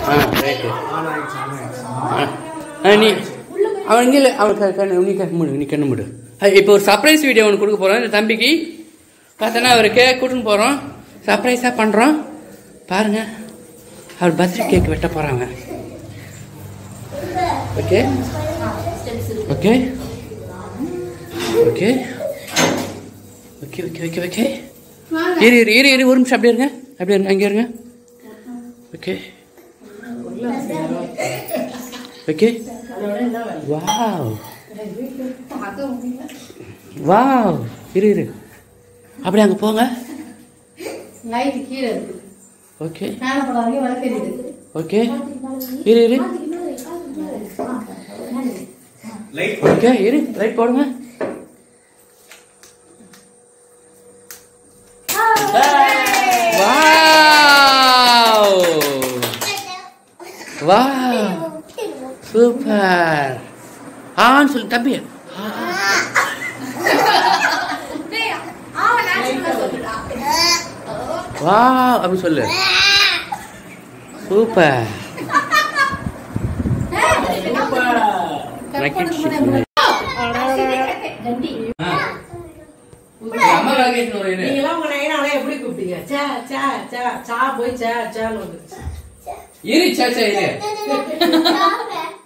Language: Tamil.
ஆ ரைட்டு ஆன் ஆயிடுச்சு ஆன் ஆயிடுச்சு ஆ நீ அவன் இங்கே இல்லை அவன் க- கண்ணு நீ கண்ணு மூடு நீ கண்ணு மூடு அஹ், இப்போ ஒரு சர்ப்ரைஸ் வீடியோ ஒன்று கொடுக்க போகிறோம் இந்த தம்பிக்கு பார்த்தோன்னா அவர் கேக் கூட்டின்னு போகிறோம் சர்ப்ரைஸாக பண்ணுறோம் பாருங்க அவர் பர்த்டே கேக் வெட்ட போகிறாங்க okay okay okay okay okay okay okay இரு இரு இரு இரு ஒரு நிமிஷம் அப்படியே இருங்க அப்படியே இருங்க அங்கே இருங்க ஓகே ஓகே வாவ் வாவ் இரு இரு அப்படியே அங்கே போங்க லைட் கீழே இருக்கு ஓகே மேலே போடாதீங்க விளக்கெரியுது ஓகே இரு இரு லைட் ஓகே இரு லைட் போடுங்க வாவ் வாவ் சூப்பர் ஆன்னு சொல்லு தம்பி வா அப்படி சொல்லு சூப்பர் மகிழ்ச்சி அம்மா கால்கேஷன் ஒரு இது. நீங்களாம் உங்க நைனாவை எப்படி கூப்பிட்டீங்க சே சே சே சா போய் சே சேன்னு வந்துருச்சு இரு சே சே இரு